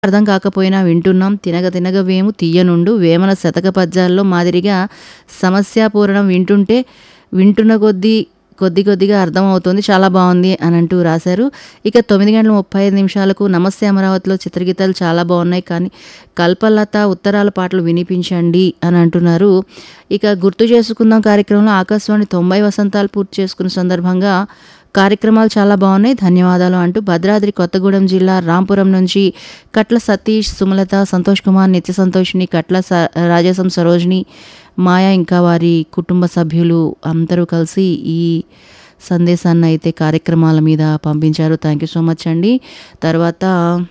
అర్థం కాకపోయినా వింటున్నాం తినగ తినగ వేము తీయనుండు వేమన శతక పద్యాల్లో మాదిరిగా సమస్యాపూరణం వింటుంటే వింటున్న కొద్దీ కొద్ది కొద్దిగా అర్థమవుతుంది చాలా బాగుంది అని అంటూ రాశారు ఇక తొమ్మిది గంటల ముప్పై ఐదు నిమిషాలకు నమస్తే అమరావతిలో చిత్రగీతాలు చాలా బాగున్నాయి కానీ కల్పలత ఉత్తరాల పాటలు వినిపించండి అని అంటున్నారు ఇక గుర్తు చేసుకుందాం కార్యక్రమంలో ఆకాశవాణి తొంభై వసంతాలు పూర్తి చేసుకున్న సందర్భంగా కార్యక్రమాలు చాలా బాగున్నాయి ధన్యవాదాలు అంటూ భద్రాద్రి కొత్తగూడెం జిల్లా రాంపురం నుంచి కట్ల సతీష్ సుమలత సంతోష్ కుమార్ నిత్య సంతోషిని కట్ల స రాజసం సరోజిని మాయా ఇంకా వారి కుటుంబ సభ్యులు అందరూ కలిసి ఈ సందేశాన్ని అయితే కార్యక్రమాల మీద పంపించారు థ్యాంక్ యూ సో మచ్ అండి తర్వాత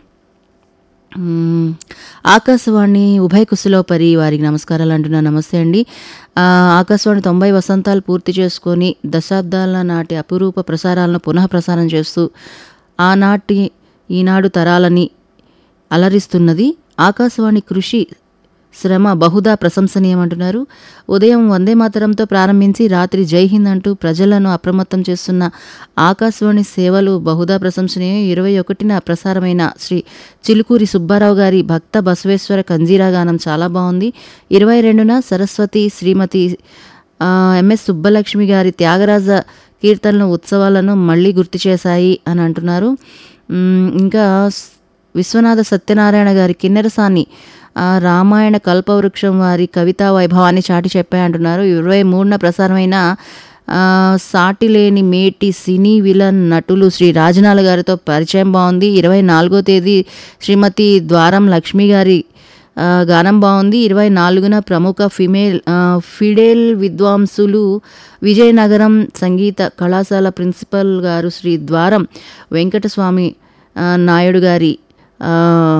మ్మ్. ఆకాశవాణి ఉభయ కుశలో పరి వారికి నమస్కారాలు అంటున్నా నమస్తే అండి ఆ, ఆకాశవాణి తొంభై వసంతాలు పూర్తి చేసుకొని దశాబ్దాల నాటి అపురూప ప్రసారాలను పునః ప్రసారం చేస్తూ ఆనాటి ఈనాడు తరాలని అలరిస్తున్నది ఆకాశవాణి కృషి శ్రమ బహుదా ప్రశంసనీయమంటున్నారు ఉదయం వందే మాతరంతో ప్రారంభించి రాత్రి జై హింద్ అంటూ ప్రజలను అప్రమత్తం చేస్తున్న ఆకాశవాణి సేవలు బహుదా ప్రశంసనీయం ఇరవై ఒకటిన ప్రసారమైన శ్రీ చిలుకూరి సుబ్బారావు గారి భక్త బసవేశ్వర కంజీరా గానం చాలా బాగుంది ఇరవై రెండున సరస్వతి శ్రీమతి ఆ, ఎంఎస్ సుబ్బలక్ష్మి గారి త్యాగరాజ కీర్తనలు ఉత్సవాలను మళ్ళీ గుర్తు చేశాయి అని అంటున్నారు మ్, ఇంకా స్- విశ్వనాథ సత్యనారాయణ గారి కిన్నెరసాని ఆ, రామాయణ కల్పవృక్షం వారి కవితా వైభవాన్ని చాటి చెప్పాయి అంటున్నారు ఇరవై మూడున ప్రసారమైన ఆ, సాటి లేని మేటి సినీ విలన్ నటులు శ్రీ రాజనాల గారితో పరిచయం బాగుంది ఇరవై నాలుగో తేదీ శ్రీమతి ద్వారం లక్ష్మి గారి ఆ, గానం బాగుంది ఇరవై నాలుగున ప్రముఖ ఫిమేల్ ఆ, ఫిడేల్ విద్వాంసులు విజయనగరం సంగీత కళాశాల ప్రిన్సిపల్ గారు శ్రీ ద్వారం వెంకటస్వామి ఆ, నాయుడు గారి ఆ,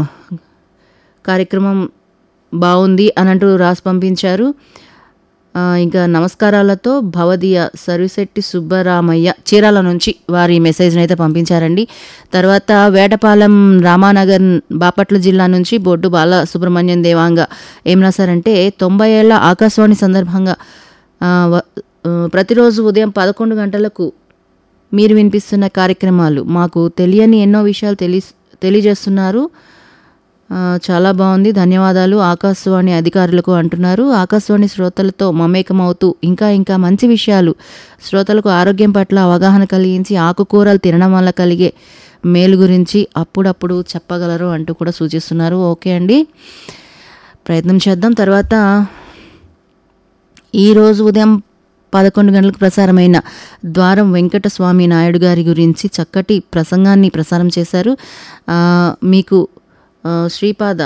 కార్యక్రమం బాగుంది అని అంటూ రాసి పంపించారు ఆ, ఇంకా నమస్కారాలతో భవదీయ సర్విశెట్టి సుబ్బరామయ్య చీరాల నుంచి వారి మెసేజ్ని అయితే పంపించారండి తర్వాత వేటపాలెం రామానగర్ బాపట్ల జిల్లా నుంచి బొడ్డు బాల సుబ్రహ్మణ్యం దేవాంగ ఏం రాశారంటే తొంభై ఏళ్ల ఆకాశవాణి సందర్భంగా ఆ, వ- ఆ, ప్రతిరోజు ఉదయం పదకొండు గంటలకు మీరు వినిపిస్తున్న కార్యక్రమాలు మాకు తెలియని ఎన్నో విషయాలు తెలి తెలియజేస్తున్నారు ఆ, చాలా బాగుంది ధన్యవాదాలు ఆకాశవాణి అధికారులకు అంటున్నారు ఆకాశవాణి శ్రోతలతో మమేకమవుతూ ఇంకా ఇంకా మంచి విషయాలు శ్రోతలకు ఆరోగ్యం పట్ల అవగాహన కలిగించి ఆకుకూరలు తినడం వల్ల కలిగే మేలు గురించి అప్పుడప్పుడు చెప్పగలరు అంటూ కూడా సూచిస్తున్నారు ఓకే అండి ప్రయత్నం చేద్దాం తర్వాత ఈరోజు ఉదయం పదకొండు గంటలకు ప్రసారమైన ద్వారం వెంకటస్వామి నాయుడు గారి గురించి చక్కటి ప్రసంగాన్ని ప్రసారం చేశారు ఆ, మీకు ఆ, శ్రీపాద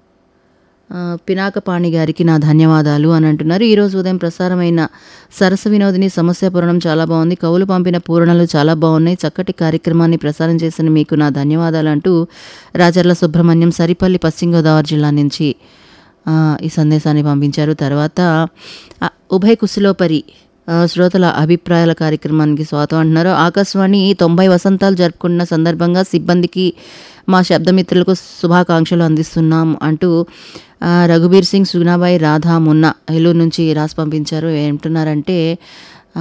ఆ, పినాకపాణి గారికి నా ధన్యవాదాలు అని అంటున్నారు ఈరోజు ఉదయం ప్రసారమైన సరస వినోదిని సమస్య పూరణం చాలా బాగుంది కవులు పంపిన పూరణలు చాలా బాగున్నాయి చక్కటి కార్యక్రమాన్ని ప్రసారం చేసిన మీకు నా ధన్యవాదాలు అంటూ రాజర్ల సుబ్రహ్మణ్యం సరిపల్లి పశ్చిమ గోదావరి జిల్లా నుంచి ఆ, ఈ సందేశాన్ని పంపించారు తర్వాత ఆ, ఉభయ కుశలోపరి ఆ, శ్రోతల అభిప్రాయాల కార్యక్రమానికి స్వాగతం అంటున్నారు ఆకాశవాణి తొంభై వసంతాలు జరుపుకున్న సందర్భంగా సిబ్బందికి మా శబ్దమిత్రులకు శుభాకాంక్షలు అందిస్తున్నాం అంటూ ఆ, రఘుబీర్ సింగ్ సుగుణాబాయి రాధా మున్నా ఏలూరు నుంచి రాసి పంపించారు ఏమంటున్నారంటే ఆ,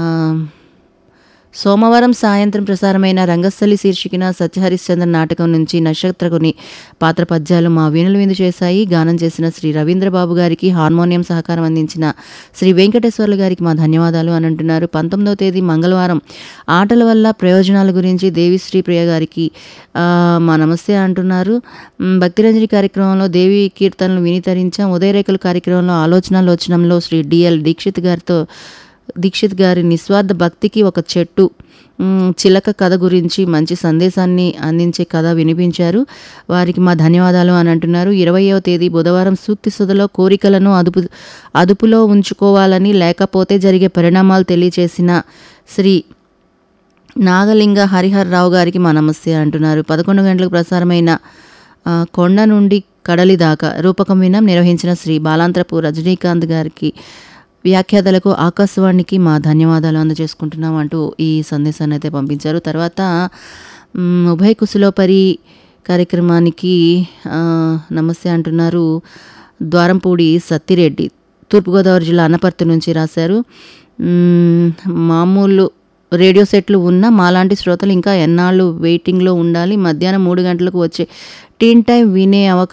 సోమవారం సాయంత్రం ప్రసారమైన రంగస్థలి శీర్షికన సత్యహరిశ్చంద్ర నాటకం నుంచి నక్షత్రకుని పాత్ర పద్యాలు మా వీణులు విందు చేశాయి గానం చేసిన శ్రీ రవీంద్రబాబు గారికి హార్మోనియం సహకారం అందించిన శ్రీ వెంకటేశ్వర్లు గారికి మా ధన్యవాదాలు అని అంటున్నారు పంతొమ్మిదవ తేదీ మంగళవారం ఆటల వల్ల ప్రయోజనాల గురించి దేవిశ్రీ ప్రియ గారికి ఆ, మా నమస్తే అంటున్నారు మ్, భక్తిరంజని కార్యక్రమంలో దేవి కీర్తనలు వినితరించాం ఉదయరేఖలు కార్యక్రమంలో ఆలోచనలోచనంలో శ్రీ డిఎల్ దీక్షిత్ గారితో దీక్షిత్ గారి నిస్వార్థ భక్తికి ఒక చెట్టు మ్, చిలక కథ గురించి మంచి సందేశాన్ని అందించే కథ వినిపించారు వారికి మా ధన్యవాదాలు అని అంటున్నారు ఇరవయవ తేదీ బుధవారం సూక్తి సుధలో కోరికలను అదుపు అదుపులో ఉంచుకోవాలని లేకపోతే జరిగే పరిణామాలు తెలియచేసిన శ్రీ నాగలింగ హరిహర్ రావు గారికి మా నమస్తే అంటున్నారు పదకొండు గంటలకు ప్రసారమైన ఆ, కొండ నుండి కడలి దాకా రూపకం వినం నిర్వహించిన శ్రీ బాలాంత్రపు రజనీకాంత్ గారికి వ్యాఖ్యాతలకు ఆకాశవాణికి మా ధన్యవాదాలు అందజేసుకుంటున్నాం అంటూ ఈ సందేశాన్ని అయితే పంపించారు తర్వాత మ్, ఉభయ కుశలోపరి కార్యక్రమానికి ఆ, నమస్తే అంటున్నారు ద్వారంపూడి సత్తిరెడ్డి తూర్పుగోదావరి జిల్లా అనపర్తి నుంచి రాశారు మ్, మామూలు రేడియో సెట్లు ఉన్న మాలాంటి శ్రోతలు ఇంకా ఎన్నాళ్ళు వెయిటింగ్లో ఉండాలి మధ్యాహ్నం మూడు గంటలకు వచ్చే టీన్ టైం వినే అవకాశం